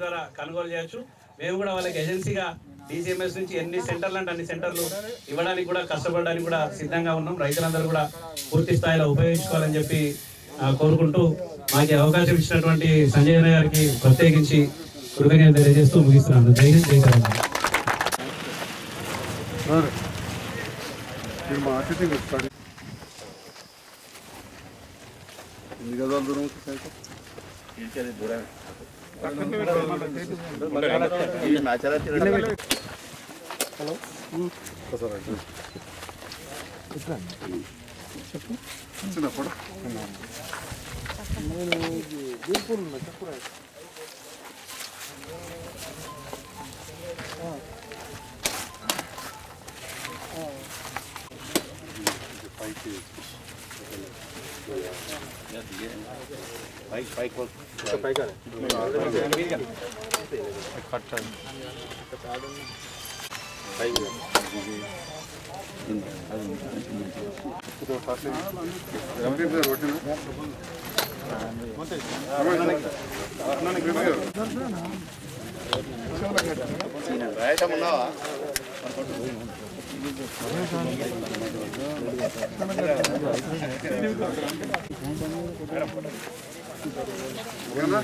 ద్వారా కొనుగోలు చేయొచ్చు మేము కూడా వాళ్ళకి ఏజెన్సీగా డీసీఎంఎస్ నుంచి ఎన్ని సెంటర్లు అంటే అన్ని సెంటర్లు ఇవ్వడానికి కూడా కష్టపడడానికి కూడా సిద్ధంగా ఉన్నాం రైతులందరూ కూడా పూర్తి స్థాయిలో ఉపయోగించుకోవాలని చెప్పి ఆ, కోరుకుంటూ మాకు ఈ అవకాశం ఇచ్చినటువంటి సంజయ్ అన్న గారికి ప్రత్యేకించి కృతజ్ఞత తెలియజేస్తూ ముగిస్తున్నాను జై హింద్ జై తెలంగాణ ఎన్ని గదాలు దూరం వస్తుంది సైకిల్ చిన్నప్పుడు ఎంపీ గారు కొట్టిన ఓకేనా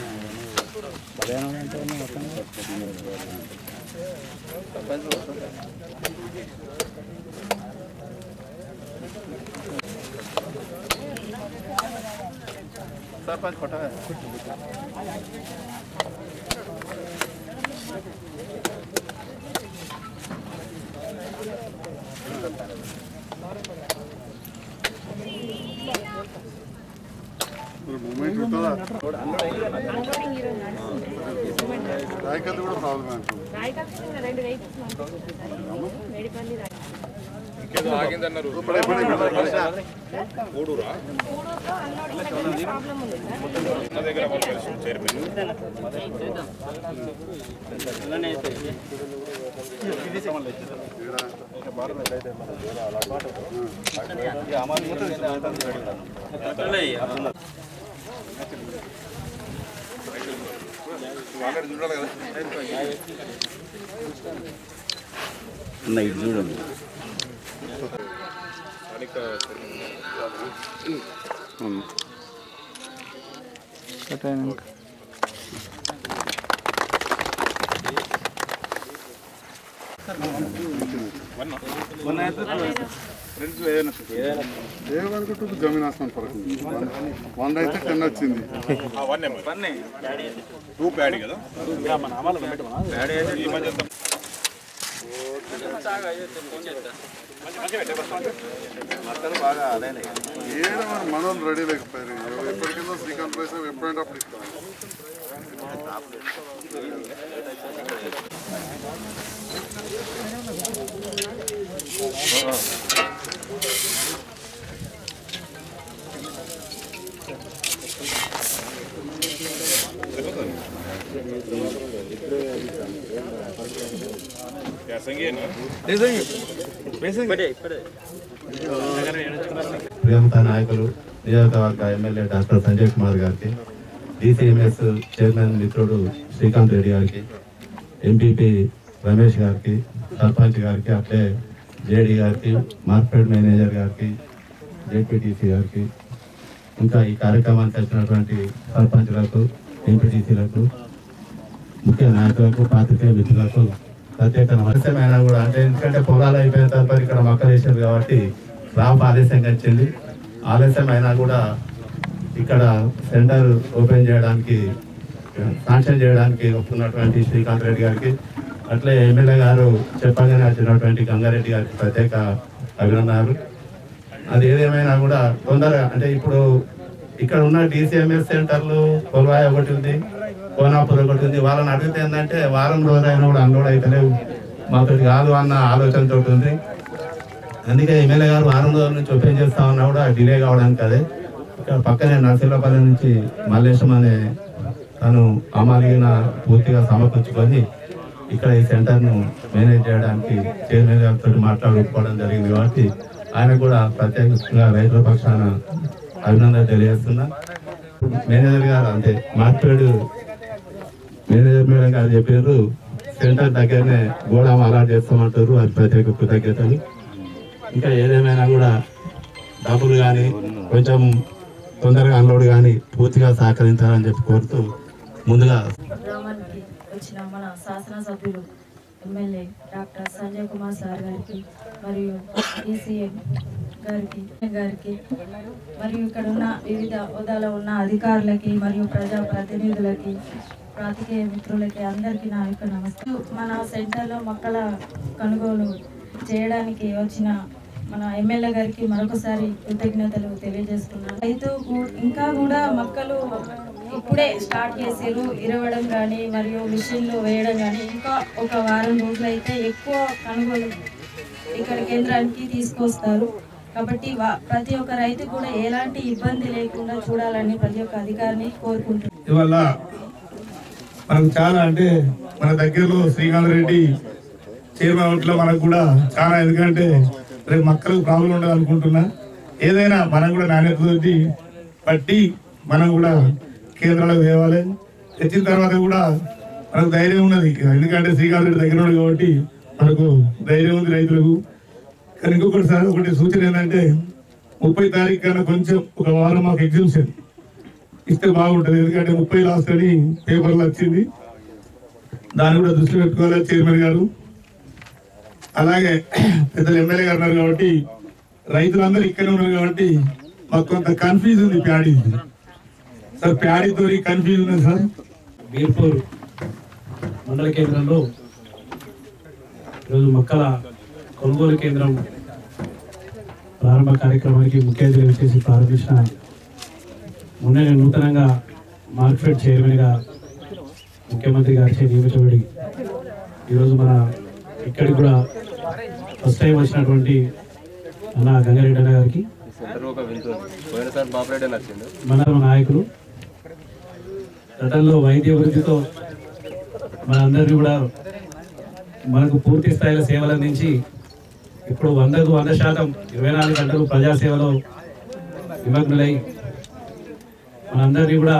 మరి మూమెంట్ ఉంటుందా రాయకల్లి కూడా ప్రాబ్లమే అంటుంది రెండు వెహికల్స్ వేడిపల్లి ఇప్పుడు ఇప్పుడు ప్రాబ్లం ఉంది సార్ ఇది చూడండి ఏమనుకుంటుంది జమీన్ ఆస్మాన్ ఫరక్ ఉంది. వన్- వన్ అయితే టెన్ వచ్చింది ఏదో మరి మనోళ్ళు రెడీ లేకపోయారు ఎప్పటికైనా శ్రీకాంత్ ప్లేస్ ఎప్పుడైనా అప్పుడు ఇస్తాం ప్రియమత నాయకులు నియోజకవర్గ ఎమ్మెల్యే డాక్టర్ సంజయ్ కుమార్ గారికి డిసిఎంఎస్ చైర్మన్ మిత్రుడు శ్రీకాంత్ రెడ్డి గారికి ఎంపీపీ రమేష్ గారికి సర్పంచ్ గారికి అట్లే జేడీ గారికి మార్కెట్ మేనేజర్ గారికి జెడ్పీటీసీ గారికి ఇంకా ఈ కార్యక్రమానికి వచ్చినటువంటి సర్పంచ్లకు ఎంపీటీసీలకు ముఖ్య నాయకులకు పాత్రికేయ మిత్రులకు ప్రత్యేక నమస్యమైనా కూడా అంటే ఎందుకంటే పొలాలు అయిపోయిన తర్వాత ఇక్కడ మొక్కలు వేసారు కాబట్టి రామ్ ఆలస్యంగా వచ్చింది ఆలస్యం అయినా కూడా ఇక్కడ సెంటర్ ఓపెన్ చేయడానికి శాంక్షన్ చేయడానికి ఒప్పుకున్నటువంటి శ్రీకాంత్ రెడ్డి గారికి అట్లే ఎమ్మెల్యే గారు చెప్పగానే వచ్చినటువంటి గంగారెడ్డి గారికి ప్రత్యేక అభినందనలు అది ఏదేమైనా కూడా తొందరగా అంటే ఇప్పుడు ఇక్కడ ఉన్న డిసిఎంఎస్ సెంటర్లు కొల్వాయి ఒకటి ఉంది కోనాపూర్ ఒకటి ఉంది వాళ్ళని అడిగితే ఏంటంటే వారం రోజులైనా కూడా అన్లోడ్ అయితలేవు మాతో కాదు అన్న ఆలోచనతో ఉంది అందుకే ఎమ్మెల్యే గారు వారం రోజుల నుంచి ఓపెన్ చేస్తా ఉన్నా కూడా డిలే కావడానికి అదే ఇక్కడ పక్కనే నర్సింహపల్లి నుంచి మల్లేశం అనే తను అమాలిగిన పూర్తిగా సమకూర్చుకొని ఇక్కడ ఈ సెంటర్ను మేనేజ్ చేయడానికి చైర్మన్ గారితో మాట్లాడుకోవడం జరిగింది కాబట్టి ఆయన కూడా ప్రత్యేకంగా రైతుల పక్షాన అభినందన తెలియజేస్తున్నా మేనేజర్ గారు అంటే మార్పేడు మేనేజర్ మేడం గారు చెప్పారు సెంటర్ దగ్గరనే గోడాం అలాట్ చేస్తామంటారు అది ప్రత్యేక కృతజ్ఞతలు ఇంకా ఏదేమైనా కూడా డబ్బులు కానీ కొంచెం తొందరగా అన్లోడ్ కానీ పూర్తిగా సహకరించాలని చెప్పి కోరుతూ ముందుగా గ్రామానికి వచ్చిన మన శాసనసభ్యులు MLA doctor Sanjay Kumar sir గారికి మరియు ఈసీఎం గారికి గారికి మరియు ఇక్కడ ఉన్న వివిధ హోదాలో ఉన్న అధికారులకి మరియు ప్రజా ప్రతినిధులకి ప్రాతికేయ మిత్రులకి అందరికీ నా యొక్క నమస్తే మన సెంటర్లో మొక్కల కొనుగోలు చేయడానికి వచ్చిన మన ఎమ్మెల్యే గారికి మరొకసారి కృతజ్ఞతలు తెలియజేస్తున్నాను రైతు కూ- ఇంకా కూడా మొక్కలు ఇప్పుడే స్టార్ట్ చేసారు ఇరవడం కానీ మరియు మిషన్లు వేయడం కానీ ఇంకా ఒక వారం రోజులైతే ఎక్కువ కొనుగోలు ఇక్కడ కేంద్రానికి తీసుకొస్తారు కాబట్టి వా- ప్రతి ఒక్క రైతు కూడా ఎలాంటి ఇబ్బంది లేకుండా చూడాలని ప్రతి ఒక్క అధికారిని కోరుకుంటున్నాను ఇవల్ల మనకు చాలా అంటే మన దగ్గరలో శ్రీకాంత్ రెడ్డి చైర్మన్ అవుట్లో మనకు కూడా చాలా ఎందుకంటే రేపు మక్కలకు ప్రాబ్లం ఉండదు అనుకుంటున్నా ఏదైనా మనం కూడా నాణ్యతతోటి పట్టి మనం కూడా కేంద్రాలకు తేవాలి తెచ్చిన తర్వాత కూడా మనకు ధైర్యం ఉన్నది ఎందుకంటే శ్రీకాంత్ రెడ్డి దగ్గర ఉన్నాడు కాబట్టి మనకు ధైర్యం ఉంది రైతులకు కానీ ఇంకొకటి సార్ ఒకటి సూచన ఏంటంటే ముప్పై తారీఖు కన్నా కొంచెం ఒక వారం మాకు ఎగ్జిబిషన్ ఇస్తే బాగుంటుంది ఎందుకంటే ముప్పై లాస్ట్ అని పేపర్లో వచ్చింది దాన్ని కూడా దృష్టిలో పెట్టుకోవాలి చైర్మన్ గారు అలాగే పెద్దలు ఎమ్మెల్యే గారు ఉన్నారు కాబట్టి రైతులందరూ ఇక్కడే ఉన్నారు కాబట్టి మాకు కొంత కన్ఫ్యూజ్ ఉంది ప్యాడీ సార్ ప్యాడీతో కన్ఫ్యూజ్ ఉంది సార్ బీర్పూర్ మండల కేంద్రంలో ఈరోజు మొక్కల కొనుగోలు కేంద్రం ప్రారంభ కార్యక్రమానికి ముఖ్య అతిథిగా చేసి ప్రారంభించిన మొన్న నూతనంగా మార్కెట్ చైర్మన్గా ముఖ్యమంత్రి గారిచే నియమించబడి ఈరోజు మన ఇక్కడికి కూడా ఫస్ట్ టైం వచ్చినటువంటి అన్న గంగారెడ్డి అన్న గారికి పోయినసారి బాపరెడ్డి నచ్చిండు మన నాయకులు గతంలో వైద్య వృద్ధితో మనందరినీ కూడా మనకు పూర్తి స్థాయిలో సేవలు అందించి ఇప్పుడు వందకు వంద శాతం ఇరవై నాలుగు గంటలు ప్రజాసేవలో నిమగ్నులై మనందరినీ కూడా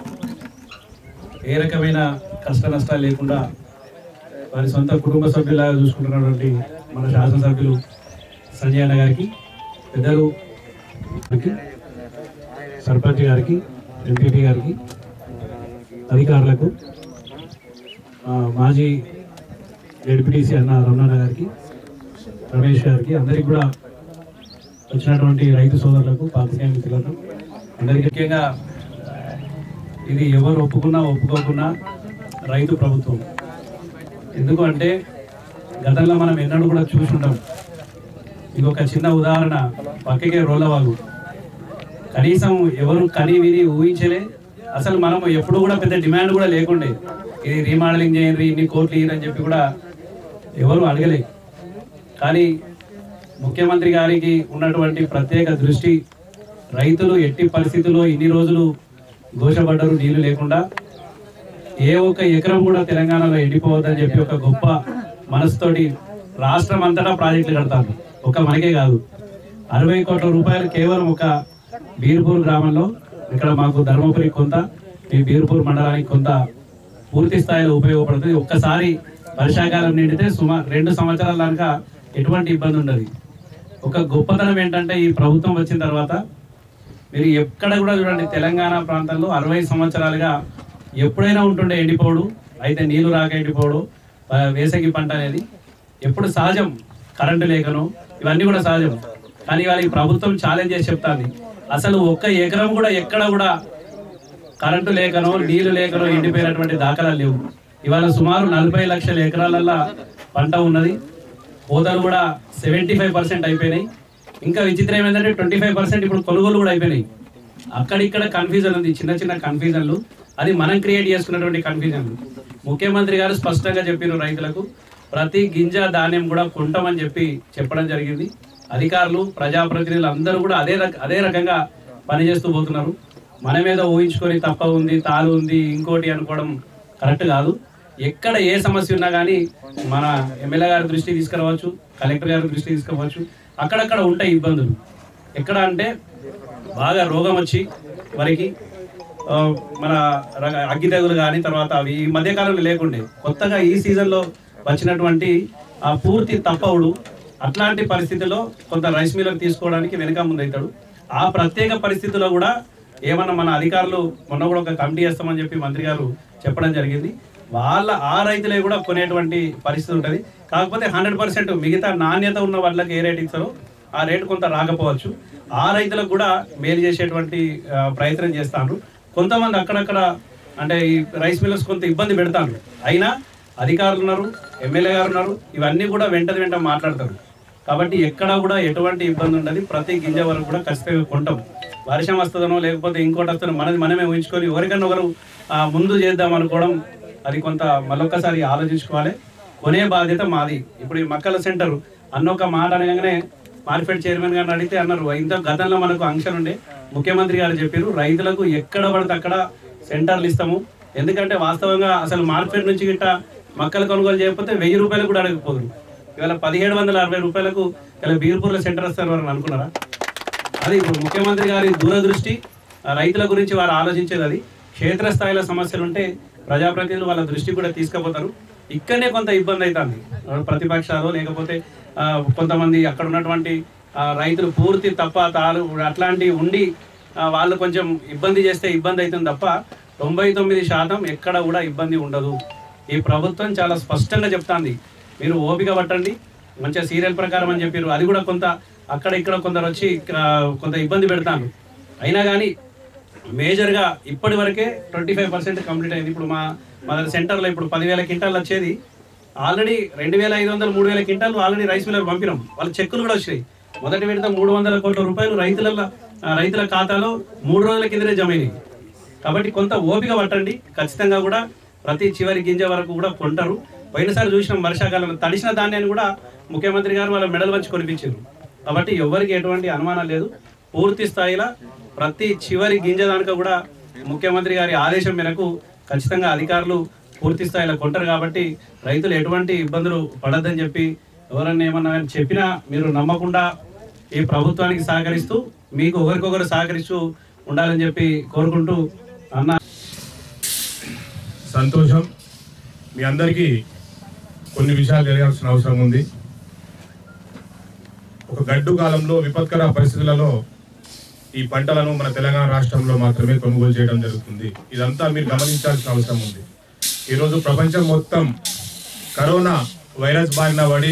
ఏ రకమైన కష్ట నష్టాలు లేకుండా వారి సొంత కుటుంబ సభ్యులాగా చూసుకుంటున్నటువంటి మన శాసనసభ్యులు సంజయ్ అన్న గారికి పెద్దలు గారికి, సర్పంచ్ గారికి ఎంపీపీ గారికి అధికారులకు ఆ, మాజీ జడ్పీటీసీ అన్న రమణ గారికి రమేష్ గారికి అందరికి కూడా వచ్చినటువంటి రైతు సోదరులకు పాత్రికేయ మిత్రులకు అందరికీ ముఖ్యంగా ఇది ఎవరు ఒప్పుకున్నా ఒప్పుకోకున్నా రైతు ప్రభుత్వం ఎందుకు అంటే గతంలో మనం ఎన్నడూ కూడా చూసి ఉంటాం ఇది ఒక చిన్న ఉదాహరణ పక్కకే రోలవాగు కనీసం ఎవరు కని విని ఊహించలే అసలు మనం ఎప్పుడు కూడా పెద్ద డిమాండ్ కూడా లేకుండే ఇది రీమోడలింగ్ చేయండి ఇన్ని కోట్లు ఇయ్యరని చెప్పి కూడా ఎవరు అడగలే కానీ ముఖ్యమంత్రి గారికి ఉన్నటువంటి ప్రత్యేక దృష్టి రైతులు ఎట్టి పరిస్థితుల్లో ఇన్ని రోజులు ఘోషపడ్డరు నీళ్లు లేకుండా ఏ ఒక్క ఎకరం కూడా తెలంగాణలో ఎండిపోవద్దని చెప్పి ఒక గొప్ప మనసుతోటి రాష్ట్రం అంతటా ప్రాజెక్టులు కడతారు ఒక మనకే కాదు అరవై కోట్ల రూపాయలు కేవలం ఒక బీర్పూర్ గ్రామంలో ఇక్కడ మాకు ధర్మపురి కొంత ఈ బీర్పూర్ మండలానికి కొంత పూర్తి స్థాయిలో ఉపయోగపడుతుంది ఒక్కసారి వర్షాకాలం నిండితే సుమారు రెండు సంవత్సరాల దాకా ఎటువంటి ఇబ్బంది ఉండదు ఒక గొప్పతనం ఏంటంటే ఈ ప్రభుత్వం వచ్చిన తర్వాత మీరు ఎక్కడ కూడా చూడండి తెలంగాణ ప్రాంతంలో అరవై సంవత్సరాలుగా ఎప్పుడైనా ఉంటుండే ఎండిపోడు అయితే నీళ్లు రాక ఎండిపోడు ఆ, వేసవి పంట అనేది ఎప్పుడు సహజం కరెంటు లేకను ఇవన్నీ కూడా సహజం కానీ ఇవాళ ఈ ప్రభుత్వం ఛాలెంజ్ చేసి చెప్తాంది అసలు ఒక్క ఎకరం కూడా ఎక్కడ కూడా కరెంటు లేకనో నీళ్లు లేకనో ఎండిపోయినటువంటి దాఖలాలు లేవు ఇవాళ సుమారు నలభై లక్షల ఎకరాలల్లా పంట ఉన్నది కోతలు కూడా సెవెంటీ ఫైవ్ పర్సెంట్ అయిపోయినాయి ఇంకా విచిత్రం ఏంటంటే ట్వంటీ ఫైవ్ పర్సెంట్ ఇప్పుడు కొనుగోలు కూడా అయిపోయినాయి అక్కడిక్కడ కన్ఫ్యూజన్ ఉంది చిన్న చిన్న కన్ఫ్యూజన్లు అది మనం క్రియేట్ చేసుకున్నటువంటి కన్ఫ్యూజన్లు ముఖ్యమంత్రి గారు స్పష్టంగా చెప్పిన రైతులకు ప్రతి గింజ ధాన్యం కూడా కొంటామని చెప్పి చెప్పడం జరిగింది అధికారులు ప్రజాప్రతినిధులు అందరూ కూడా అదే రక అదే రకంగా పనిచేస్తూ పోతున్నారు మన మీద ఊహించుకొని తప్ప ఉంది తాలు ఉంది ఇంకోటి అనుకోవడం కరెక్ట్ కాదు ఎక్కడ ఏ సమస్య ఉన్నా కానీ మన ఎమ్మెల్యే గారి దృష్టికి తీసుకురావచ్చు కలెక్టర్ గారి దృష్టికి తీసుకురావచ్చు అక్కడక్కడ ఉంటాయి ఇబ్బందులు ఎక్కడ అంటే బాగా రోగం వచ్చి వరికి ఆ, మన ర- అగ్గి తెగులు కానీ తర్వాత అవి ఈ మధ్యకాలంలో లేకుండే కొత్తగా ఈ సీజన్లో వచ్చినటువంటి ఆ పూర్తి తప్పవుడు అట్లాంటి పరిస్థితిలో కొంత రైస్ మిల్లర్ తీసుకోవడానికి వెనక ముందు అవుతాడు ఆ ప్రత్యేక పరిస్థితిలో కూడా ఏమన్నా మన అధికారులు మొన్న కూడా ఒక కమిటీ వేస్తామని చెప్పి మంత్రి గారు చెప్పడం జరిగింది వాళ్ళ ఆ రైతులే కూడా కొనేటువంటి పరిస్థితి ఉంటుంది కాకపోతే హండ్రెడ్ పర్సెంట్ మిగతా నాణ్యత ఉన్న వాళ్ళకి ఏ రేట్ ఇస్తారో ఆ రేటు కొంత రాకపోవచ్చు ఆ రైతులకు కూడా మేలు చేసేటువంటి ఆ, ప్రయత్నం చేస్తాను కొంతమంది అక్కడక్కడ అంటే ఈ రైస్ మిల్లర్స్ కొంత ఇబ్బంది పెడతాను అయినా అధికారులు ఉన్నారు ఎమ్మెల్యే గారు ఉన్నారు ఇవన్నీ కూడా వెంట వెంట మాట్లాడతారు కాబట్టి ఎక్కడ కూడా ఎటువంటి ఇబ్బంది ఉండదు ప్రతి గింజ వరకు కూడా ఖచ్చితంగా కొంటాం వర్షం వస్తుందనో లేకపోతే ఇంకోటి వస్తుందో మనది మనమే ఊహించుకొని ఎవరికన్నా ఒకరు ఆ, ముందు చేద్దాం అనుకోవడం అది కొంత మళ్ళొక్కసారి ఆలోచించుకోవాలి కొనే బాధ్యత మాది ఇప్పుడు ఈ మక్కల సెంటర్ అన్న ఒక మాట అనగానే మార్కెట్ చైర్మన్ గారిని అడిగితే అన్నారు ఇంత గతంలో మనకు ఆంక్షలు ఉండే ముఖ్యమంత్రి గారు చెప్పారు రైతులకు ఎక్కడ పడితే అక్కడ సెంటర్లు ఇస్తాము ఎందుకంటే వాస్తవంగా అసలు మార్కెట్ నుంచి గిట్ట మక్కలు కొనుగోలు చేయకపోతే వెయ్యి రూపాయలకు కూడా అడగకపోదు ఇవాళ పదిహేడు వందల అరవై రూపాయలకు ఇలా బీర్పూర్లో సెంటర్ వస్తారు అని అనుకున్నారా అది ఇప్పుడు ముఖ్యమంత్రి గారి దూరదృష్టి ఆ రైతుల గురించి వారు ఆలోచించేది అది క్షేత్రస్థాయిలో సమస్యలు ఉంటే ప్రజాప్రతినిధులు వాళ్ళ దృష్టి కూడా తీసుకుపోతారు ఇక్కడనే కొంత ఇబ్బంది అవుతుంది ప్రతిపక్షాలు లేకపోతే ఆ, కొంతమంది అక్కడ ఉన్నటువంటి ఆ, రైతులు పూర్తి తప్ప తాలు అట్లాంటివి ఉండి ఆ, వాళ్ళు కొంచెం ఇబ్బంది చేస్తే ఇబ్బంది అవుతుంది తప్ప తొంభై తొమ్మిది శాతం ఎక్కడ కూడా ఇబ్బంది ఉండదు ఈ ప్రభుత్వం చాలా స్పష్టంగా చెప్తాంది మీరు ఓపిక పట్టండి మంచిగా సీరియల్ ప్రకారం అని చెప్పారు అది కూడా కొంత అక్కడ ఇక్కడ కొందరు వచ్చి ఆ, కొంత ఇబ్బంది పెడతాను అయినా కానీ మేజర్గా ఇప్పటి వరకే ట్వంటీ ఫైవ్ పర్సెంట్ కంప్లీట్ అయింది ఇప్పుడు మా మా దగ్గర సెంటర్లో ఇప్పుడు పదివేల క్వింటాలు వచ్చేది ఆల్రెడీ రెండు వేల ఐదు వందలు మూడు వేల క్వింటాలు ఆల్రెడీ రైస్ మిల్లర్ పంపినాం వాళ్ళ చెక్కులు కూడా వచ్చినాయి మొదటి విడత మూడు వందల కోట్ల రూపాయలు రైతుల ఆ, రైతుల ఖాతాలో మూడు రోజుల కిందనే జమ అయినాయి కాబట్టి కొంత ఓపిక పట్టండి ఖచ్చితంగా కూడా ప్రతి చివరి గింజ వరకు కూడా కొంటారు పోయినసారి చూసినాం వర్షాకాలం తడిసిన ధాన్యాన్ని కూడా ముఖ్యమంత్రి గారు వాళ్ళ మెడల్ వచ్చి కొనిపించారు కాబట్టి ఎవరికి ఎటువంటి అనుమానం లేదు పూర్తి స్థాయిలో ప్రతి చివరి గింజ దానిక కూడా ముఖ్యమంత్రి గారి ఆదేశం మేరకు ఖచ్చితంగా అధికారులు పూర్తి స్థాయిలో కొంటారు కాబట్టి రైతులు ఎటువంటి ఇబ్బందులు పడద్దని చెప్పి ఎవరన్నా ఏమన్నా కానీ చెప్పినా మీరు నమ్మకుండా ఈ ప్రభుత్వానికి సహకరిస్తూ మీకు ఒకరికొకరు సహకరిస్తూ ఉండాలని చెప్పి కోరుకుంటూ అన్న సంతోషం మీ అందరికీ కొన్ని విషయాలు తెలియాల్సిన అవసరం ఉంది ఒక గడ్డు కాలంలో విపత్కర పరిస్థితులలో ఈ పంటలను మన తెలంగాణ రాష్ట్రంలో మాత్రమే కొనుగోలు చేయడం జరుగుతుంది ఇదంతా మీరు గమనించాల్సిన అవసరం ఉంది ఈరోజు ప్రపంచం మొత్తం కరోనా వైరస్ బారిన పడి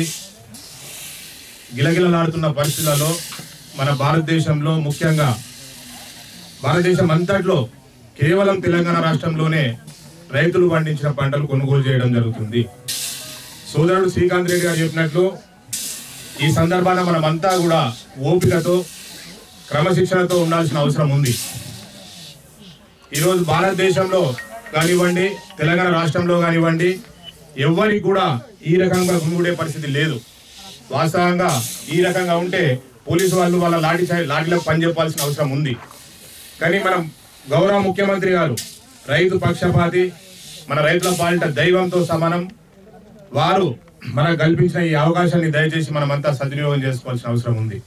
గిలగిలలాడుతున్న పరిస్థితులలో మన భారతదేశంలో ముఖ్యంగా భారతదేశం అంతట్లో కేవలం తెలంగాణ రాష్ట్రంలోనే రైతులు పండించిన పంటలు కొనుగోలు చేయడం జరుగుతుంది సోదరుడు శ్రీకాంత్ రెడ్డి గారు చెప్పినట్లు ఈ సందర్భాన మనమంతా కూడా ఓపికతో క్రమశిక్షణతో ఉండాల్సిన అవసరం ఉంది ఈరోజు భారతదేశంలో కానివ్వండి తెలంగాణ రాష్ట్రంలో కానివ్వండి ఎవరికి కూడా ఈ రకంగా గుమిగూడే పరిస్థితి లేదు వాస్తవంగా ఈ రకంగా ఉంటే పోలీసు వాళ్ళు వాళ్ళ లాఠీ చా- లాఠీలకు పని చెప్పాల్సిన అవసరం ఉంది కానీ మనం గౌరవ ముఖ్యమంత్రి గారు రైతు పక్షపాతి మన రైతుల పాలిట దైవంతో సమానం వారు మనకు కల్పించిన ఈ అవకాశాన్ని దయచేసి మనమంతా సద్వినియోగం చేసుకోవాల్సిన అవసరం ఉంది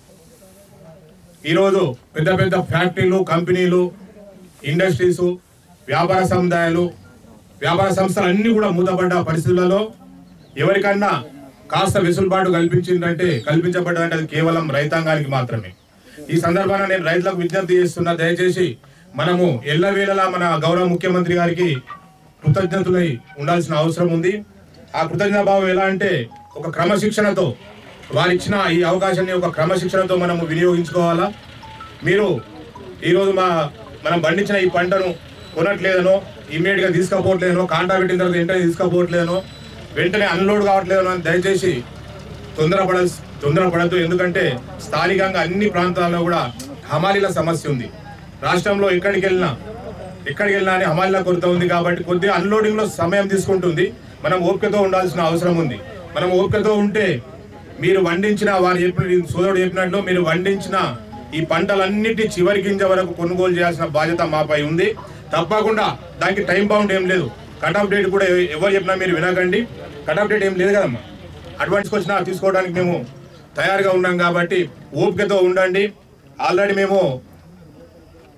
ఈరోజు పెద్ద పెద్ద ఫ్యాక్టరీలు కంపెనీలు ఇండస్ట్రీస్ వ్యాపార సముదాయాలు వ్యాపార సంస్థలు అన్ని కూడా మూతపడ్డ పరిస్థితులలో ఎవరికన్నా కాస్త వెసులుబాటు కల్పించిందంటే కల్పించబడ్డదంటే అది కేవలం రైతాంగానికి మాత్రమే ఈ సందర్భాన నేను రైతులకు విజ్ఞప్తి చేస్తున్నా దయచేసి మనము ఎల్లవేళలా మన గౌరవ ముఖ్యమంత్రి గారికి కృతజ్ఞతలై ఉండాల్సిన అవసరం ఉంది ఆ కృతజ్ఞత భావం ఎలా అంటే ఒక క్రమశిక్షణతో వారు ఇచ్చిన ఈ అవకాశాన్ని ఒక క్రమశిక్షణతో మనము వినియోగించుకోవాలా మీరు ఈరోజు మా మనం పండించిన ఈ పంటను కొనట్లేదనో ఇమ్మీడియట్ గా తీసుకపోవట్లేదనో కాంటా పెట్టిన తర్వాత వెంటనే తీసుకపోవట్లేదనో వెంటనే అన్లోడ్ కావట్లేదనో అని దయచేసి తొందరపడ తొందరపడద్దు ఎందుకంటే స్థానికంగా అన్ని ప్రాంతాల్లో కూడా హమాలీల సమస్య ఉంది రాష్ట్రంలో ఎక్కడికి వెళ్ళినా ఎక్కడికి వెళ్ళినా అని హమాలీల కొరత ఉంది కాబట్టి కొద్దిగా అన్లోడింగ్ లో సమయం తీసుకుంటుంది మనం ఓపికతో ఉండాల్సిన అవసరం ఉంది మనం ఓపికతో ఉంటే మీరు వండించిన వారు చెప్పిన సోదరుడు చెప్పినట్లు మీరు వండించిన ఈ పంటలన్నిటి చివరి గింజ వరకు కొనుగోలు చేయాల్సిన బాధ్యత మాపై ఉంది తప్పకుండా దానికి టైం బౌండ్ ఏం లేదు కట్ ఆఫ్ డేట్ కూడా ఎవ- ఎవరు చెప్పినా మీరు వినకండి కట్ ఆఫ్ డేట్ ఏం లేదు కదమ్మా అడ్వాన్స్ వచ్చినా తీసుకోవడానికి మేము తయారుగా ఉన్నాం కాబట్టి ఓపికతో ఉండండి ఆల్రెడీ మేము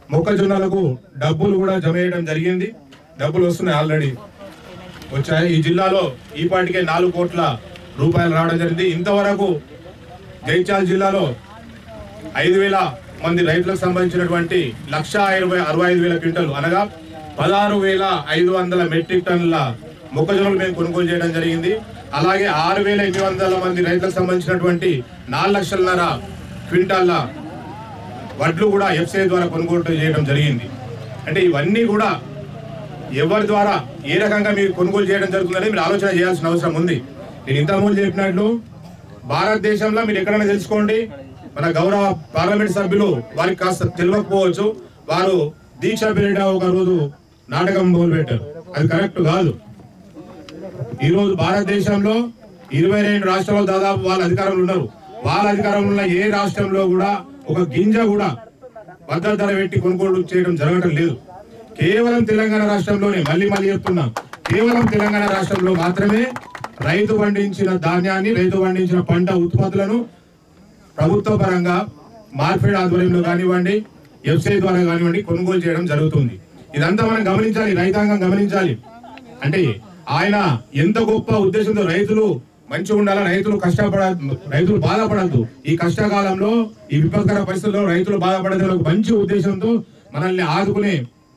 మొక్కజొన్నలకు డబ్బులు కూడా జమ చేయడం జరిగింది డబ్బులు వస్తున్నాయి ఆల్రెడీ వచ్చాయి ఈ జిల్లాలో ఈ పాటికే నాలుగు కోట్ల రూపాయలు రావడం జరిగింది ఇంతవరకు జైత్యాల జిల్లాలో ఐదు వేల మంది రైతులకు సంబంధించినటువంటి లక్ష ఇరవై అరవై ఐదు వేల క్వింటలు అనగా పదహారు వేల ఐదు వందల మెట్రిక్ టన్నుల మొక్కజొన్నలు మేము కొనుగోలు చేయడం జరిగింది అలాగే ఆరు వేల ఎనిమిది వందల మంది రైతులకు సంబంధించినటువంటి నాలుగు లక్షలన్నర క్వింటాల్ల వడ్లు కూడా ఎఫ్సిఐ ద్వారా కొనుగోలు చేయడం జరిగింది అంటే ఇవన్నీ కూడా ఎవరి ద్వారా ఏ రకంగా మీరు కొనుగోలు చేయడం జరుగుతుందని మీరు ఆలోచన చేయాల్సిన అవసరం ఉంది నేను ఇంతకుముందు చెప్పినట్లు భారతదేశంలో మీరు ఎక్కడైనా తెలుసుకోండి మన గౌరవ పార్లమెంట్ సభ్యులు వారికి కాస్త తెలియకపోవచ్చు వారు దీక్ష పీరియడ్ ఒక రోజు నాటకం మొదలు పెట్టారు అది కరెక్ట్ కాదు ఈ రోజు భారతదేశంలో ఇరవై రెండు రాష్ట్రాల్లో దాదాపు వాళ్ళ అధికారంలో ఉన్నారు వాళ్ళ అధికారంలో ఉన్న ఏ రాష్ట్రంలో కూడా ఒక గింజ కూడా మద్దతు ధర పెట్టి కొనుగోలు చేయడం జరగడం లేదు కేవలం తెలంగాణ రాష్ట్రంలోనే మళ్ళీ మళ్ళీ చెప్తున్నా కేవలం తెలంగాణ రాష్ట్రంలో మాత్రమే రైతు పండించిన ధాన్యాన్ని రైతు పండించిన పంట ఉత్పత్తులను ప్రభుత్వ పరంగా మార్కెట్ ఆధ్వర్యంలో కానివ్వండి ఎఫ్సిఐ ద్వారా కానివ్వండి కొనుగోలు చేయడం జరుగుతుంది ఇదంతా మనం గమనించాలి రైతాంగం గమనించాలి అంటే ఆయన ఎంత గొప్ప ఉద్దేశంతో రైతులు మంచిగా ఉండాలా రైతులు కష్టపడ రైతులు బాధపడద్దు ఈ కష్టకాలంలో ఈ విపత్కర పరిస్థితుల్లో రైతులు బాధపడదు ఒక మంచి ఉద్దేశంతో మనల్ని ఆదుకునే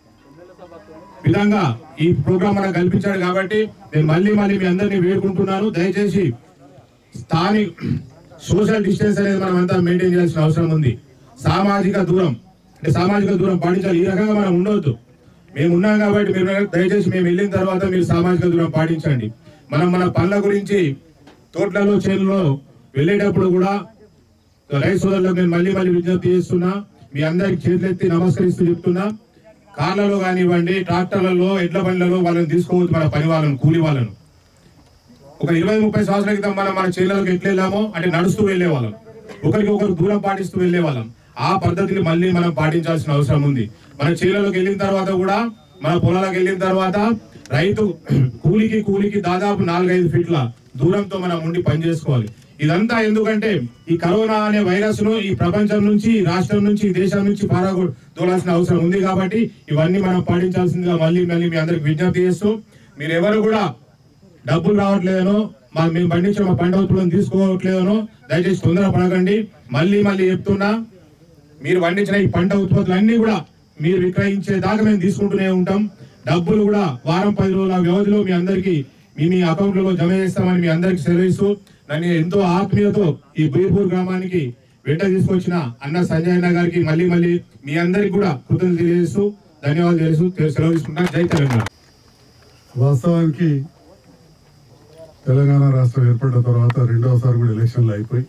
విధంగా ఈ ప్రోగ్రామ్ మనకు కల్పించాడు కాబట్టి నేను మళ్ళీ మళ్ళీ మీ అందరినీ వేడుకుంటున్నాను దయచేసి స్థానిక సోషల్ డిస్టెన్స్ అనేది మనం అంతా మెయింటైన్ చేయాల్సిన అవసరం ఉంది సామాజిక దూరం అంటే సామాజిక దూరం పాటించాలి ఈ రకంగా మనం ఉండవద్దు మేము ఉన్నాం కాబట్టి మీరు దయచేసి మేము వెళ్ళిన తర్వాత మీరు సామాజిక దూరం పాటించండి మనం మన పనుల గురించి తోటలలో చేనులో వెళ్ళేటప్పుడు కూడా రైతు సోదరులకు నేను మళ్ళీ మళ్ళీ విజ్ఞప్తి చేస్తున్నా మీ అందరికి చేతులెత్తి నమస్కరిస్తూ చెప్తున్నా కార్లలో కానివ్వండి ట్రాక్టర్లలో ఎడ్ల బండ్లలో వాళ్ళని తీసుకోవద్దు మన పని వాళ్ళను కూలి వాళ్ళను ఒక ఇరవై ముప్పై సంవత్సరాల క్రితం మనం మన చేనులకు ఎట్లా వెళ్ళామో అంటే నడుస్తూ వెళ్ళే వాళ్ళం ఒకరికి ఒకరు దూరం పాటిస్తూ వెళ్ళే వాళ్ళం ఆ పద్ధతిని మళ్ళీ మనం పాటించాల్సిన అవసరం ఉంది మన చేనులకు వెళ్ళిన తర్వాత కూడా మన పొలాలకు వెళ్ళిన తర్వాత రైతు కూలికి కూలికి దాదాపు నాలుగైదు ఫీట్ల దూరంతో మనం ఉండి పని చేసుకోవాలి ఇదంతా ఎందుకంటే ఈ కరోనా అనే వైరస్ ను ఈ ప్రపంచం నుంచి ఈ రాష్ట్రం నుంచి ఈ దేశం నుంచి పారదోలాల్సిన అవసరం ఉంది కాబట్టి ఇవన్నీ మనం పాటించాల్సిందిగా మళ్ళీ మళ్ళీ మీ అందరికి విజ్ఞప్తి చేస్తూ మీరు ఎవరు కూడా డబ్బులు రావట్లేదనో మా మేము పండించిన మా పంట ఉత్పత్తులను తీసుకోవట్లేదనో దయచేసి తొందర పడకండి మళ్ళీ మళ్ళీ చెప్తున్నా మీరు పండించిన ఈ పంట ఉత్పత్తులు అన్ని కూడా మీరు విక్రయించే దాకా మేము తీసుకుంటూనే ఉంటాం డబ్బులు కూడా వారం పది రోజుల వ్యవధిలో మీ అందరికి మీ మీ అకౌంట్లలో జమ చేస్తామని మీ అందరికి సెలవిస్తూ నన్ను ఎంతో ఆత్మీయతో ఈ బీర్పూర్ గ్రామానికి వెంట తీసుకొచ్చిన అన్న సంజయ్ అన్న గారికి మళ్ళీ మళ్ళీ మీ అందరికి కూడా కృతజ్ఞతలు తెలియజేస్తూ ధన్యవాదాలు తెలుస్తూ సెలవు తీసుకుంటున్నా జై తెలంగాణ వాస్తవానికి తెలంగాణ రాష్ట్రం ఏర్పడిన తర్వాత రెండవసారి కూడా ఎలక్షన్లు అయిపోయి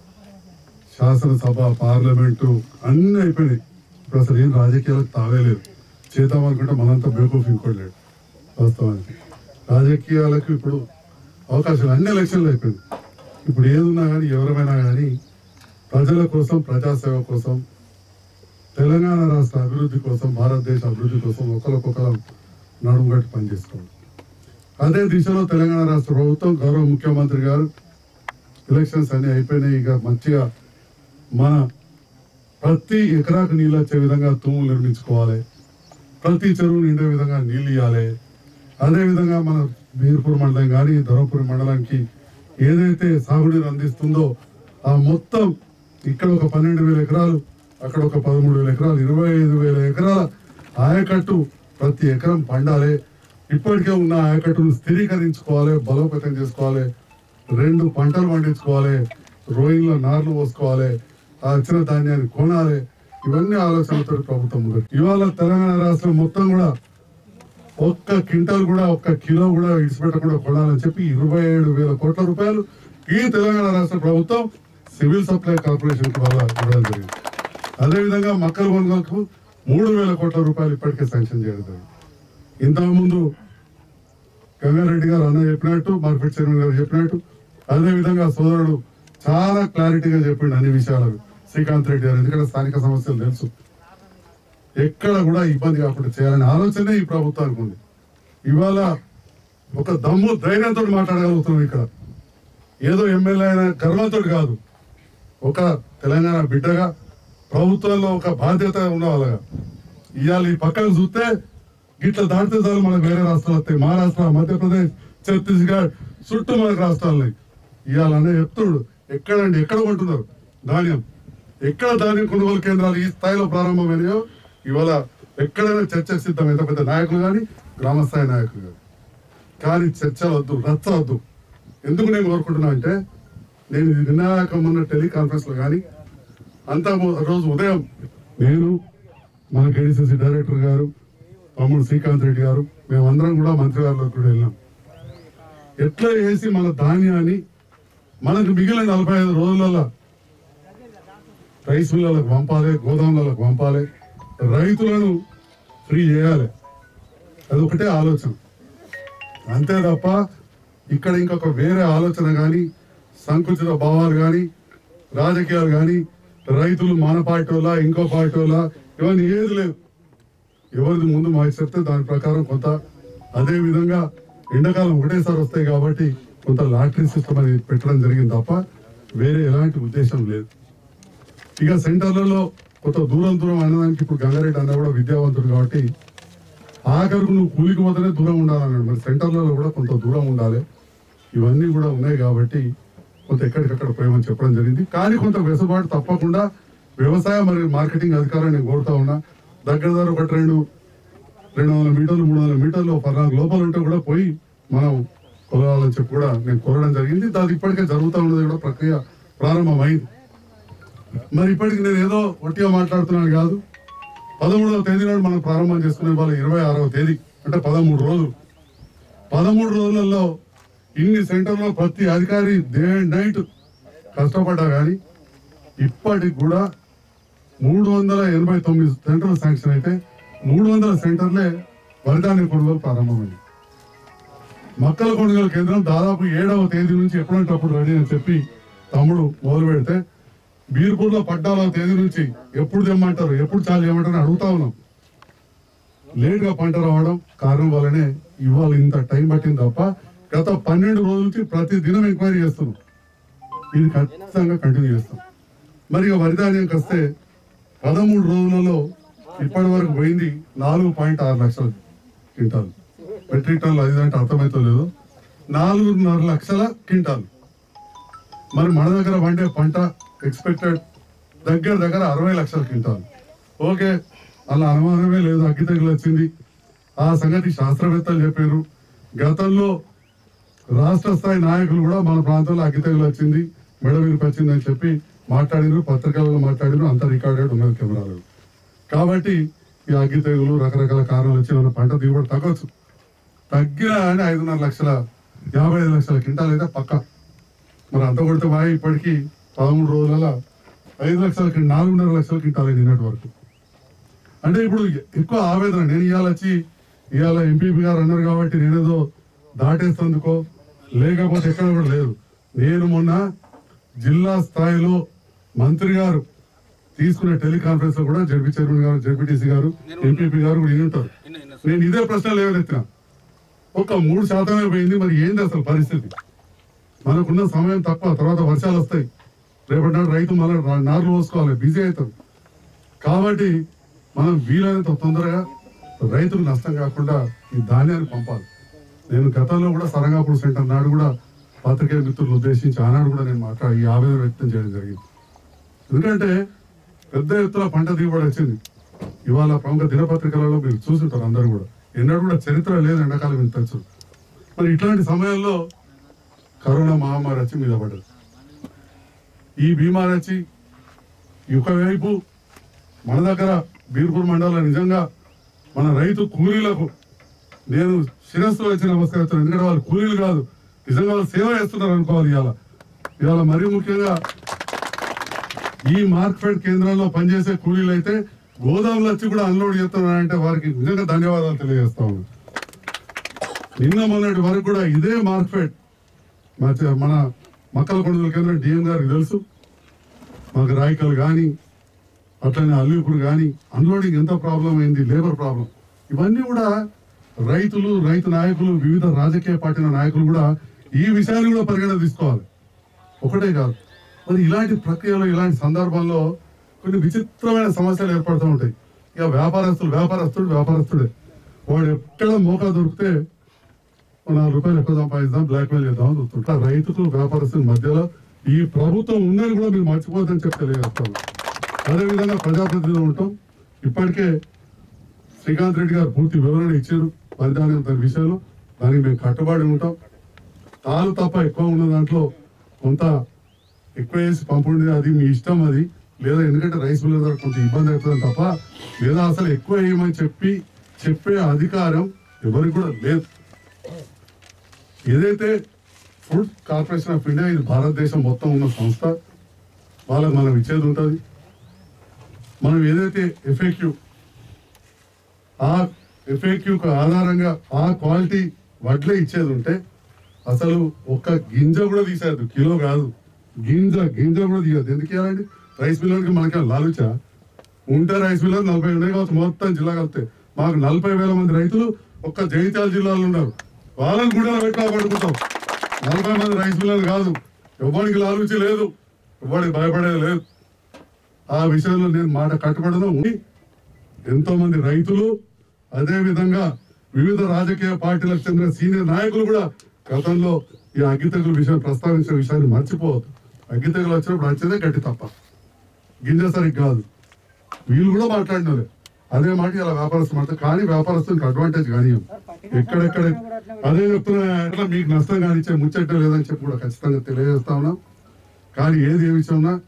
శాసనసభ పార్లమెంటు అన్ని అయిపోయినాయి ఇప్పుడు అసలు ఏం రాజకీయాలకు తావేలేదు చేద్దాం అనుకుంటే మనంతా బేకూఫ్ ఇంకోటి లేడు వాస్తవానికి రాజకీయాలకు ఇప్పుడు అవకాశాలు అన్ని ఎలక్షన్లు అయిపోయింది ఇప్పుడు ఏదున్నా కానీ ఎవరమైనా కానీ ప్రజల కోసం ప్రజాసేవ కోసం తెలంగాణ రాష్ట్ర అభివృద్ధి కోసం భారతదేశ అభివృద్ధి కోసం ఒకరికొకరు నడుము కట్టి పనిచేసుకోవాలి అదే దిశలో తెలంగాణ రాష్ట్ర ప్రభుత్వం గౌరవ ముఖ్యమంత్రి గారు ఎలక్షన్స్ అన్ని అయిపోయినాయి ఇక మంచిగా మన ప్రతి ఎకరాకు నీళ్ళు వచ్చే విధంగా తూములు నిర్మించుకోవాలి ప్రతి చెరువు నిండే విధంగా నీళ్ళు ఇవ్వాలి అదేవిధంగా మన బీర్పూర్ మండలం కానీ ధర్మపురి మండలానికి ఏదైతే సాగునీరు అందిస్తుందో ఆ మొత్తం ఇక్కడ ఒక పన్నెండు వేల ఎకరాలు అక్కడ ఒక పదమూడు వేల ఎకరాలు ఇరవై ఐదు వేల ఎకరాల ఆయకట్టు ప్రతి ఎకరం పండాలి ఇప్పటికే ఉన్న ఆయకట్టును స్థిరీకరించుకోవాలి బలోపేతం చేసుకోవాలి రెండు పంటలు పండించుకోవాలి రోయింగ్లో నార్లు పోసుకోవాలి ఆ వచ్చిన ధాన్యాన్ని కొనాలి ఇవన్నీ ఆలోచనలతో ప్రభుత్వం ముందుకు ఇవాళ తెలంగాణ రాష్ట్రం మొత్తం కూడా ఒక్క క్వింటల్ కూడా ఒక్క కిలో కూడా ఇడిచిపెట్టకుండా కొనాలని చెప్పి ఇరవై ఏడు వేల కోట్ల రూపాయలు ఈ తెలంగాణ రాష్ట్ర ప్రభుత్వం సివిల్ సప్లై కార్పొరేషన్ వల్ల ఇవ్వడం జరిగింది అదేవిధంగా మక్కల కొనుగోలుకు మూడు వేల కోట్ల రూపాయలు ఇప్పటికే శాంక్షన్ చేయడం జరిగింది ఇంతకుముందు గంగారెడ్డి గారు అన్న చెప్పినట్టు మార్కెట్ చైర్మన్ గారు చెప్పినట్టు అదేవిధంగా సోదరుడు చాలా క్లారిటీగా చెప్పిండు అన్ని విషయాలు శ్రీకాంత్ రెడ్డి గారు ఎందుకంటే స్థానిక సమస్యలు తెలుసు ఎక్కడ కూడా ఇబ్బంది కాకుండా చేయాలనే ఆలోచనే ఈ ప్రభుత్వానికి ఉంది ఇవాళ ఒక దమ్ము ధైర్యంతో మాట్లాడగలుగుతున్నాం ఇక్కడ ఏదో ఎమ్మెల్యే అయిన గర్వంతో కాదు ఒక తెలంగాణ బిడ్డగా ప్రభుత్వంలో ఒక బాధ్యత ఉన్న వాళ్ళగా ఇవాళ ఈ పక్కకు చూస్తే గిట్ల దాటితే చాలు మనకు వేరే రాష్ట్రాలు వస్తాయి మహారాష్ట్ర మధ్యప్రదేశ్ ఛత్తీస్గఢ్ చుట్టూ మనకు రాష్ట్రాలు ఉన్నాయి ఇవాళ అనే చెప్తుడు ఎక్కడండి ఎక్కడ కొంటున్నారు ధాన్యం ఎక్కడ ధాన్యం కొనుగోలు కేంద్రాలు ఈ స్థాయిలో ప్రారంభమైనాయో ఇవాళ ఎక్కడైనా చర్చకు సిద్ధం ఎంత పెద్ద నాయకులు కానీ గ్రామస్థాయి నాయకులు కానీ కానీ చర్చలు వద్దు రచ్చ వద్దు ఎందుకు నేను కోరుకుంటున్నా అంటే నేను ఇది వినాయక మొన్న టెలికాన్ఫరెన్స్ లో కానీ అంతా మొ- రోజు ఉదయం నేను మన కేడీసీసీ డైరెక్టర్ గారు తమ్ముడు శ్రీకాంత్ రెడ్డి గారు మేమందరం కూడా మంత్రి గారిలోకి కూడా వెళ్ళాం ఎట్లా వేసి మన ధాన్యాన్ని మనకు మిగిలిన నలభై ఐదు రోజులలో రైస్ మిల్లలకు పంపాలి గోదాములకు పంపాలి రైతులను ఫ్రీ చేయాలి అది ఒకటే ఆలోచన అంతే తప్ప ఇక్కడ ఇంకొక వేరే ఆలోచన కానీ సంకుచిత భావాలు కానీ రాజకీయాలు కానీ రైతులు మన పార్టీ వాళ్ళ ఇంకో పార్టీ వాళ్ళ ఇవన్నీ ఏది లేవు ఎవరిది ముందు మాకు చెప్తే దాని ప్రకారం కొంత అదే విధంగా ఎండాకాలం ఒకటేసారి వస్తాయి కాబట్టి కొంత లాటరీ సిస్టమ్ అనేది పెట్టడం జరిగింది తప్ప వేరే ఎలాంటి ఉద్దేశం లేదు ఇక సెంటర్లలో కొంత దూరం దూరం అనడానికి ఇప్పుడు గంగారెడ్డి అన్న కూడా విద్యావంతుడు కాబట్టి ఆఖరికి నువ్వు కూలికి పోతేనే దూరం ఉండాలన్నాడు మరి సెంటర్లలో కూడా కొంత దూరం ఉండాలి ఇవన్నీ కూడా ఉన్నాయి కాబట్టి కొంత ఎక్కడికక్కడ పోయమని చెప్పడం జరిగింది కానీ కొంత వెసులుబాటు తప్పకుండా వ్యవసాయ మరియు మార్కెటింగ్ అధికారాన్ని నేను కోరుతా ఉన్నా దగ్గర దగ్గర ఒకటి రెండు రెండు వందల మీటర్లు మూడు వందల మీటర్లు పద్నాలుగు లోపల ఉంటే కూడా పోయి మనం కొలవాలని చెప్పి కూడా నేను కోరడం జరిగింది అది ఇప్పటికే జరుగుతూ ఉన్నది కూడా ప్రక్రియ ప్రారంభమైంది మరి ఇప్పటికి నేను ఏదో ఒట్టిగా మాట్లాడుతున్నాను కాదు పదమూడవ తేదీ నాడు మనం ప్రారంభం చేసుకునే వాళ్ళ ఇరవై ఆరవ తేదీ అంటే పదమూడు రోజులు పదమూడు రోజులలో ఇన్ని సెంటర్లో ప్రతి అధికారి డే అండ్ నైట్ కష్టపడ్డా కానీ ఇప్పటికి కూడా మూడు వందల ఎనభై తొమ్మిది సెంటర్లు శాంక్షన్ అయితే మూడు వందల సెంటర్లే వరిధాన్య కొనుగోలు ప్రారంభమైంది మక్కల కొనుగోలు కేంద్రం దాదాపు ఏడవ తేదీ నుంచి ఎప్పుడంటే అప్పుడు రెడీ అని చెప్పి తమ్ముడు మొదలు పెడితే బీర్పూర్లో పద్నాలుగవ తేదీ నుంచి ఎప్పుడు తెమ్మంటారు ఎప్పుడు చాలు చేయమంటారు అని అడుగుతా ఉన్నాం లేట్ గా పంట రావడం కారణం వల్లనే ఇవాళ ఇంత టైం పట్టింది తప్ప గత పన్నెండు రోజుల నుంచి ప్రతి దినం ఎంక్వైరీ చేస్తున్నాం ఇది ఖచ్చితంగా కంటిన్యూ చేస్తాం మరి ఇక వరి ధాన్యంకి వస్తే పదమూడు రోజులలో ఇప్పటి వరకు పోయింది నాలుగు పాయింట్ ఆరు లక్షల క్వింటాలు మెట్రిక్ టన్లు అది అంటే అర్థమైతే లేదు నాలుగున్నర లక్షల క్వింటాలు మరి మన దగ్గర పండే పంట ఎక్స్పెక్టెడ్ దగ్గర దగ్గర అరవై లక్షల క్వింటాలు ఓకే అలా అనుమానమే లేదు అగ్గి తెగులు వచ్చింది ఆ సంగతి శాస్త్రవేత్తలు చెప్పారు గతంలో రాష్ట్ర స్థాయి నాయకులు కూడా మన ప్రాంతంలో అగ్గి తెగులు వచ్చింది మెడ విరిపి వచ్చింది అని చెప్పి మాట్లాడినారు పత్రికలలో మాట్లాడినారు అంత రికార్డెడ్ ఉన్నది కెమెరాలు కాబట్టి ఈ అగ్గి తెగులు రకరకాల కారణాలు వచ్చి మన పంట దిగుబడి తగ్గొచ్చు తగ్గినా అని ఐదున్నర లక్షల యాభై ఐదు లక్షల క్వింటాలు అయితే పక్క మరి అంత కొడితే బాగా ఇప్పటికీ పదమూడు రోజుల ఐదు లక్షల కి- నాలుగున్నర లక్షల క్వింటాలు నిన్నటి వరకు అంటే ఇప్పుడు ఎక్కువ ఆవేదన నేను ఇవాళ వచ్చి ఇవాళ ఎంపీపీ గారు అన్నారు కాబట్టి నేనేదో దాటేస్తందుకో లేకపోతే ఎక్కడ కూడా లేదు నేను మొన్న జిల్లా స్థాయిలో మంత్రి గారు తీసుకునే టెలికాన్ఫరెన్స్ లో కూడా జడ్పీ చైర్మన్ గారు జడ్పీటీసీ గారు ఎంపీపీ గారు కూడా విని ఉంటారు నేను ఇదే ప్రశ్నలు లేవనెత్తిన ఒక మూడు శాతమే పోయింది మరి ఏంది అసలు పరిస్థితి మనకున్న సమయం తక్కువ తర్వాత వర్షాలు వస్తాయి రేపటి నాడు రైతు మళ్ళీ నార్లు పోసుకోవాలి బిజీ అవుతారు కాబట్టి మనం వీలైనంత తొందరగా రైతుకు నష్టం కాకుండా ఈ ధాన్యాన్ని పంపాలి నేను గతంలో కూడా సరంగాపూర్ సెంటర్ నాడు కూడా పాత్రికేయ మిత్రులు ఉద్దేశించి ఆనాడు కూడా నేను మాట్లాడి ఈ ఆవేదన వ్యక్తం చేయడం జరిగింది ఎందుకంటే పెద్ద ఎత్తున పంట దిగుబడి వచ్చింది ఇవాళ ప్రముఖ దినపత్రికలలో మీరు చూసుంటారు అందరూ కూడా ఎన్నడూ కూడా చరిత్ర లేదు ఎండాకాలం ఇంత వచ్చు మరి ఇట్లాంటి సమయంలో కరోనా మహమ్మారి వచ్చి మీద పడ్డది ఈ బీమారి వచ్చి ఒకవైపు మన దగ్గర బీర్పూర్ మండలంలో నిజంగా మన రైతు కూలీలకు నేను శిరస్సు వచ్చి నమస్కరిస్తున్నాను ఎందుకంటే వాళ్ళు కూలీలు కాదు నిజంగా వాళ్ళు సేవ చేస్తున్నారు అనుకోవాలి ఇవాళ ఇవాళ మరీ ముఖ్యంగా ఈ మార్కెట్ కేంద్రంలో పనిచేసే కూలీలు అయితే గోదాములు వచ్చి కూడా అన్లోడ్ చేస్తున్నారంటే వారికి నిజంగా ధన్యవాదాలు తెలియజేస్తా ఉన్నాను నిన్న మొన్నటి వరకు కూడా ఇదే మార్కెట్ మన మక్కల కొనుగోలు కేంద్రం డిఎం గారికి తెలుసు మాకు రాయికలు కానీ అట్లనే అల్లుకుడు కానీ అన్లోడింగ్ ఎంత ప్రాబ్లం అయింది లేబర్ ప్రాబ్లం ఇవన్నీ కూడా రైతులు రైతు నాయకులు వివిధ రాజకీయ పార్టీల నాయకులు కూడా ఈ విషయాన్ని కూడా పరిగణ తీసుకోవాలి ఒకటే కాదు మరి ఇలాంటి ప్రక్రియలో ఇలాంటి సందర్భంలో కొన్ని విచిత్రమైన సమస్యలు ఏర్పడుతూ ఉంటాయి ఇక వ్యాపారస్తులు వ్యాపారస్తుడు వ్యాపారస్తుడే వాడు ఎక్కడ మోకా దొరికితే ఓ నాలుగు రూపాయలు ఎక్కువ సంపాదిద్దాం బ్లాక్ మెయిల్ చేద్దాం అని చూస్తుంటా రైతుకు వ్యాపారస్తుల మధ్యలో ఈ ప్రభుత్వం ఉందని కూడా మీరు మర్చిపోద్దని చెప్పి తెలియజేస్తాను అదేవిధంగా ప్రజాప్రతినిధులు ఉంటాం ఇప్పటికే శ్రీకాంత్ రెడ్డి గారు పూర్తి వివరణ ఇచ్చారు పరిధానం దాని విషయంలో దానికి మేము కట్టుబడి ఉంటాం తాలు తప్ప ఎక్కువ ఉన్న దాంట్లో కొంత ఎక్కువ వేసి పంపండి అది మీ ఇష్టం అది లేదా ఎందుకంటే రైస్ మిల్లర్ దగ్గర కొంచెం ఇబ్బంది అవుతుంది తప్ప లేదా అసలు ఎక్కువ వేయమని చెప్పి చెప్పే అధికారం ఎవరికి కూడా లేదు ఏదైతే ఫుడ్ కార్పొరేషన్ ఆఫ్ ఇండియా ఇది భారతదేశం మొత్తం ఉన్న సంస్థ వాళ్ళకి మనం ఇచ్చేది ఉంటుంది మనం ఏదైతే ఎఫ్ఏక్యూ ఆ ఎఫ్ఏక్యూ ఆధారంగా ఆ క్వాలిటీ వడ్లే ఇచ్చేది ఉంటే అసలు ఒక్క గింజ కూడా తీసేది కిలో కాదు గింజ గింజ కూడా తీయదు ఎందుకు ఇవ్వాలండి రైస్ మిల్లర్కి మనకి లాలుచా ఉంటే రైస్ మిల్లర్ నలభై ఉన్నాయి కావచ్చు మొత్తం జిల్లా కలిపితే మాకు నలభై వేల మంది రైతులు ఒక్క జగిత్యాల జిల్లాలో ఉన్నారు వాళ్ళని కూడా పెట్టి పడుకుంటాం నలభై మంది రైస్ మిల్లర్ కాదు ఎవరికి లాలుచి లేదు ఎవరికి భయపడేది లేదు ఆ విషయంలో నేను మాట కట్టుబడను ఎంతో మంది రైతులు అదే విధంగా వివిధ రాజకీయ పార్టీలకు చెందిన సీనియర్ నాయకులు కూడా గతంలో ఈ అగ్గితగుల విషయం ప్రస్తావించిన విషయాన్ని మర్చిపోవద్దు అగ్గితగులు వచ్చినప్పుడు వచ్చేదే గట్టి తప్ప గింజ సరిగ్గా కాదు వీళ్ళు కూడా మాట్లాడినారు అదే మాట ఇలా వ్యాపారస్తు మాట కానీ వ్యాపారస్తునికి అడ్వాంటేజ్ కానీ ఎక్కడెక్కడ అదే చెప్తున్నా ఎట్లా మీకు నష్టం కానిచ్చే ముచ్చట లేదని చెప్పి కూడా ఖచ్చితంగా తెలియజేస్తా ఉన్నాం కానీ ఏది ఏ విషయం ఉన్నా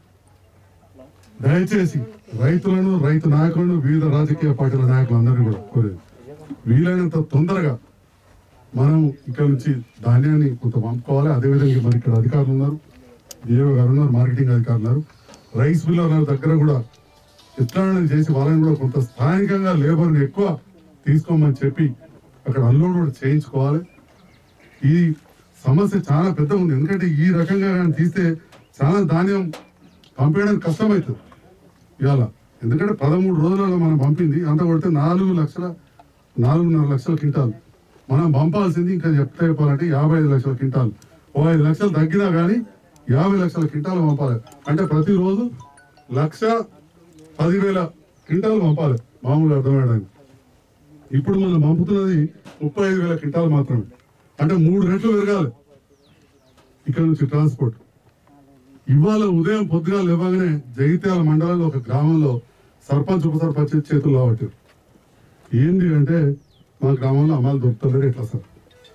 దయచేసి రైతులను రైతు నాయకులను వివిధ రాజకీయ పార్టీల నాయకులందరినీ కూడా కోరేది వీలైనంత తొందరగా మనం ఇక్కడ నుంచి ధాన్యాన్ని కొంత పంపుకోవాలి అదేవిధంగా మరి ఇక్కడ అధికారులు ఉన్నారు డిఓ గారు ఉన్నారు మార్కెటింగ్ అధికారులు ఉన్నారు రైస్ మిల్లర్ దగ్గర కూడా ఎట్లా చేసి వాళ్ళని కూడా కొంత స్థానికంగా లేబర్ని ఎక్కువ తీసుకోమని చెప్పి అక్కడ అన్లోడ్ కూడా చేయించుకోవాలి ఈ సమస్య చాలా పెద్ద ఉంది ఎందుకంటే ఈ రకంగా కానీ తీస్తే చాలా ధాన్యం పంపించడానికి కష్టమవుతుంది ఇవాళ ఎందుకంటే పదమూడు రోజులలో మనం పంపింది అంత కొడితే నాలుగు లక్షల నాలుగున్నర లక్షల క్వింటాలు మనం పంపాల్సింది ఇంకా చెప్తే చెప్పాలంటే యాభై ఐదు లక్షల క్వింటాలు ఓ ఐదు లక్షలు తగ్గినా కానీ యాభై లక్షల క్వింటాలు పంపాలి అంటే ప్రతిరోజు లక్ష పదివేల క్వింటాలు పంపాలి మామూలుగా అర్థమయ్యడానికి ఇప్పుడు మనం పంపుతున్నది ముప్పై ఐదు వేల క్వింటాలు మాత్రమే అంటే మూడు రెట్లు పెరగాలి ఇక్కడ నుంచి ట్రాన్స్పోర్ట్ ఇవాళ ఉదయం పొద్దుగా లేవగానే జగిత్యాల మండలంలో ఒక గ్రామంలో సర్పంచ్ ఉప సర్పంచ్ చేతుల్లో పట్టారు ఏంది అంటే మా గ్రామంలో అమ్మాయిలు దొరుకుతలేరు ఎట్లా సార్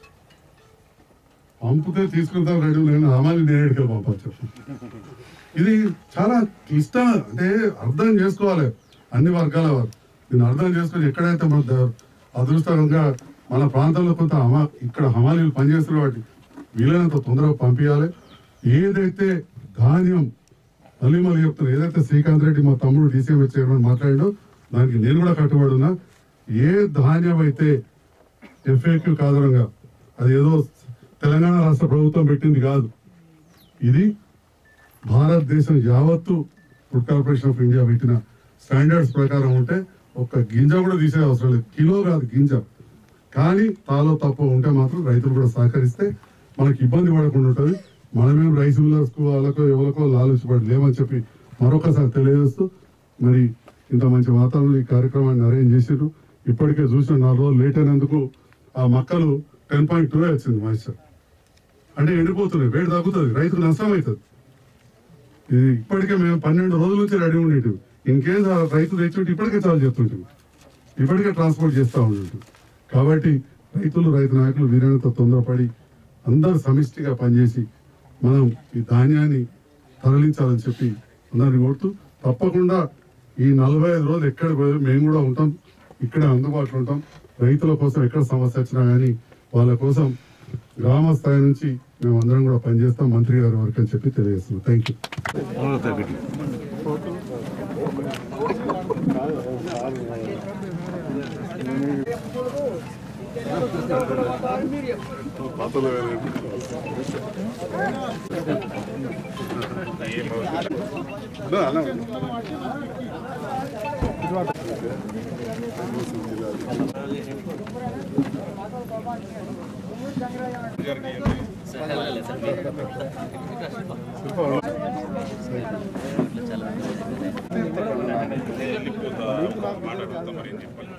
పంపితే తీసుకుంటాం రెడీ నేను అమ్మాయిని నేను ఎక్కడికి పంపాలి చెప్పు ఇది చాలా క్లిష్టం అంటే అర్థం చేసుకోవాలి అన్ని వర్గాల వారు దీన్ని అర్థం చేసుకొని ఎక్కడైతే మన ద- అదృష్టంగా మన ప్రాంతంలో కొంత హమా ఇక్కడ హమాలీలు పనిచేస్తున్నారు వాటి వీలైనంత తొందరగా పంపించాలి ఏదైతే ధాన్యం మళ్ళీ మళ్ళీ చెప్తున్నా ఏదైతే శ్రీకాంత్ రెడ్డి మా తమ్ముడు డీసీఎం చైర్మన్ మాట్లాడిండో దానికి నేను కూడా కట్టుబడి ఉన్నా ఏ ధాన్యం అయితే ఎఫ్ఏక్యూ కారణంగా అది ఏదో తెలంగాణ రాష్ట్ర ప్రభుత్వం పెట్టింది కాదు ఇది భారతదేశం యావత్తు ఫుడ్ కార్పొరేషన్ ఆఫ్ ఇండియా పెట్టిన స్టాండర్డ్స్ ప్రకారం ఉంటే ఒక్క గింజ కూడా తీసే అవసరం లేదు కిలో కాదు గింజ కానీ తాలో తప్ప ఉంటే మాత్రం రైతులు కూడా సహకరిస్తే మనకి ఇబ్బంది పడకుండా ఉంటుంది మనమేం రైస్ మిల్లర్స్ వాళ్ళకో ఎవరికో లాలుచిపడి లేవని చెప్పి మరొకసారి తెలియజేస్తూ మరి ఇంత మంచి వాతావరణం ఈ కార్యక్రమాన్ని అరేంజ్ చేసారు ఇప్పటికే చూసిన నాలుగు రోజులు లేట్ అయినందుకు ఆ మొక్కలు టెన్ పాయింట్ టూ వచ్చింది మాస్టర్ అంటే ఎండిపోతున్నాయి వేడి తగ్గుతుంది రైతుకు నష్టం అవుతుంది ఇది ఇప్పటికే మేము పన్నెండు రోజుల నుంచి రెడీ ఉండేటివి ఇన్ కేస్ ఆ రైతు తెచ్చుంటే ఇప్పటికే చాలు చెప్తుంటాం ఇప్పటికే ట్రాన్స్పోర్ట్ చేస్తూ ఉంటుంటాం కాబట్టి రైతులు రైతు నాయకులు వీరైనంత తొందరపడి అందరూ సమిష్టిగా పనిచేసి మనం ఈ ధాన్యాన్ని తరలించాలని చెప్పి అందరిని కోరుతూ తప్పకుండా ఈ నలభై ఐదు రోజులు ఎక్కడ పోయి మేము కూడా ఉంటాం ఇక్కడే అందుబాటులో ఉంటాం రైతుల కోసం ఎక్కడ సమస్య వచ్చినా కానీ వాళ్ళ కోసం గ్రామ స్థాయి నుంచి మేము అందరం కూడా పనిచేస్తాం మంత్రి గారి వరకు అని చెప్పి తెలియజేస్తున్నాం థ్యాంక్ యూ మాట అడుగుతాం మరి ఏం చెప్పాలి